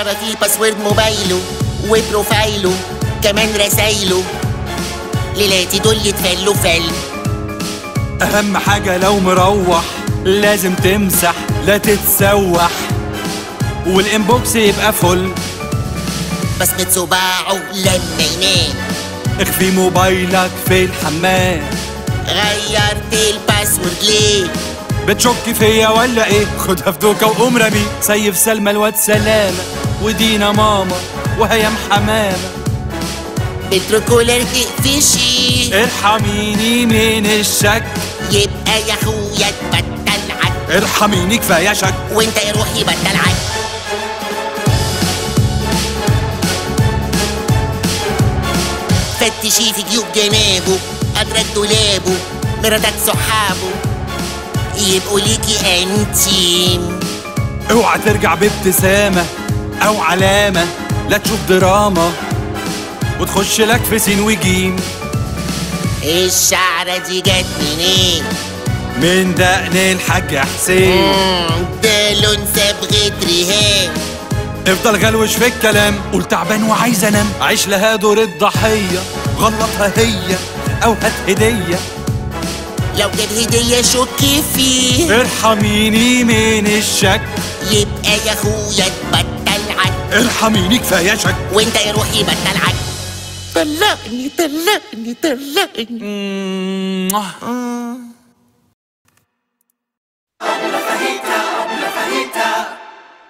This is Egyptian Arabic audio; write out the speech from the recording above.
تعرفي باسورد موبايله وبروفايله كمان رسايله ليلاتي دول يتفلوا فل اهم حاجة لو مروح لازم تمسح لا تتسوح والانبوكس يبقى فل بصمة صباعه لما ينام اخفي موبايلك في الحمام غيرت الباسورد ليه بتشك فيا ولا ايه خدها في دوكا وقوم رمي سيف سلمى الواد سلامة ودينا ماما وهيام حمامة بالتروكولر تقفشي ارحميني من الشك يبقى يا اخويا تبطل عك ارحميني كفاية شك وانت يا روحي بطل عك فتشي في جيوب جنابه أدرك دولابه مراتك صحابه يبقوا ليكي انتيم اوعى ترجع بابتسامة او علامة لا تشوف دراما وتخش لك في سين وجيم الشعرة دي جت منين؟ من دقن الحاج حسين مم، ده لون صبغة رهان افضل غلوش في الكلام قول تعبان وعايز انام عيش لها دور الضحية غلطها هي او هات هدية لو جاب هدية شك فيه ارحميني من الشك يبقى يا اخويا تبطل عك ارحميني كفاية شك وانت يا روحي بطل عك طلقني طلقني طلقني مم. آه. Fajita, obla fajita,